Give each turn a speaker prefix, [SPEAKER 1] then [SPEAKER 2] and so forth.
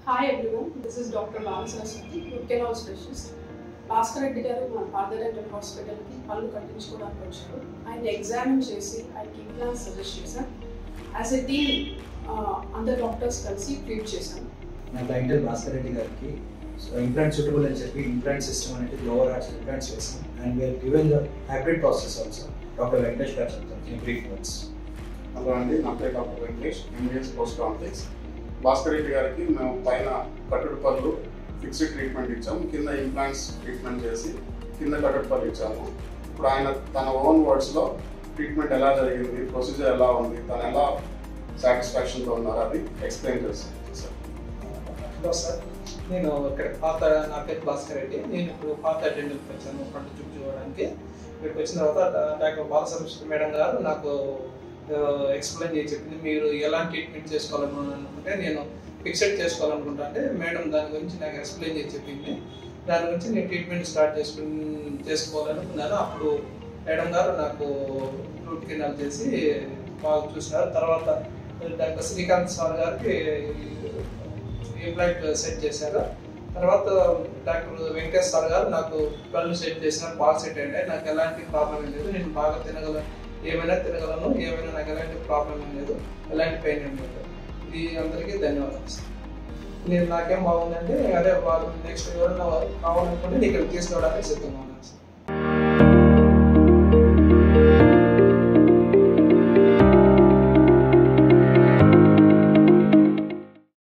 [SPEAKER 1] hi everyone this is doctor Bala Saraswathi root canal specialist Bhaskar Reddy garu మన father dental హాస్పిటల్కి పళ్ళు కట్టించుకోవడానికి వచ్చారు ఆయన ఎగ్జామిన్ చేసి ఆయనకి ఇంప్లాంట్స్ సజెస్ట్ చేశాం యాజ్ ఎ టీమ్ అందరు డాక్టర్స్ కలిసి ట్రీట్ చేశాం
[SPEAKER 2] నా టైటిల్ భాస్కర్ రెడ్డి గారికి సో ఇంప్లాంట్ సూటబుల్ అని చెప్పి ఇంప్లాంట్ సిస్టమ్ అనేది లోవర్ ఆర్ట్స్ ఇంప్లాంట్స్ వేసాం and we are given the hybrid process also doctor Venkatesh garu చెప్తారు ఇన్ బ్రీఫ్ వర్డ్స్
[SPEAKER 3] హలో అండి నా పేరు doctor Venkatesh MBS post complex Bhaskar Reddy గారికి మేము పైన కట్టుడు పళ్ళు ఫిక్స్డ్ ట్రీట్మెంట్ ఇచ్చాము కింద ఇంప్లాంట్స్ ట్రీట్మెంట్ చేసి కింద కట్టుడు పళ్ళు ఇచ్చాము ఇప్పుడు ఆయన తన ఓన్ వర్డ్స్లో ట్రీట్మెంట్ ఎలా జరిగింది ప్రొసీజర్ ఎలా ఉంది తను ఎలా సాటిస్ఫాక్షన్తో ఉన్నారు అది ఎక్స్ప్లెయిన్ చేస్తాను సార్
[SPEAKER 4] హలో సార్ నేను ఇక్కడ పాత నా పేరు భాస్కర్ రెడ్డి నేను ఇప్పుడు పాత అటెండెంట్కి వచ్చాను పంట చూపు చూడడానికి ఇక్కడికి వచ్చిన తర్వాత డాక్టర్ బాలసరస్వతి మేడం గారు నాకు ఎక్స్ప్లెయిన్ చేసి చెప్పింది మీరు ఎలాంటి ట్రీట్మెంట్ చేసుకోవాలని అనుకుంటే నేను ఫిక్సెడ్ చేసుకోవాలనుకుంటా అంటే మేడం దాని గురించి నాకు ఎక్స్ప్లెయిన్ చేసి చెప్పింది దాని గురించి నేను ట్రీట్మెంట్ స్టార్ట్ చేసుకుని చేసుకోవాలనుకున్నాను అప్పుడు మేడం గారు నాకు రూట్ కెనాల్ చేసి బాగా చూసినారు తర్వాత డాక్టర్ శ్రీకాంత్ సార్ గారికి ఇంప్లాంట్ సెట్ చేశారు తర్వాత డాక్టర్ వెంకటేష్ సార్ గారు నాకు పళ్ళు సెట్ చేసినారు బాగా సెట్ అయ్యాయి నాకు ఎలాంటి ప్రాబ్లం ఏం లేదు నేను బాగా తినగలను ఏమైనా తినగలను ఏమైనా నాకు ఎలాంటి ప్రాబ్లం ఏం లేదు ఎలాంటి పెయిన్ ఏం లేదు ఇది అందరికీ ధన్యవాదాలు సార్ నేను నాకేం బాగుందంటే అదే వాళ్ళు నెక్స్ట్ ఎవరైనా కావాలనుకుంటే నేను ఇక్కడ తీసుకురావడానికి సిద్ధంగా ఉన్నాను సార్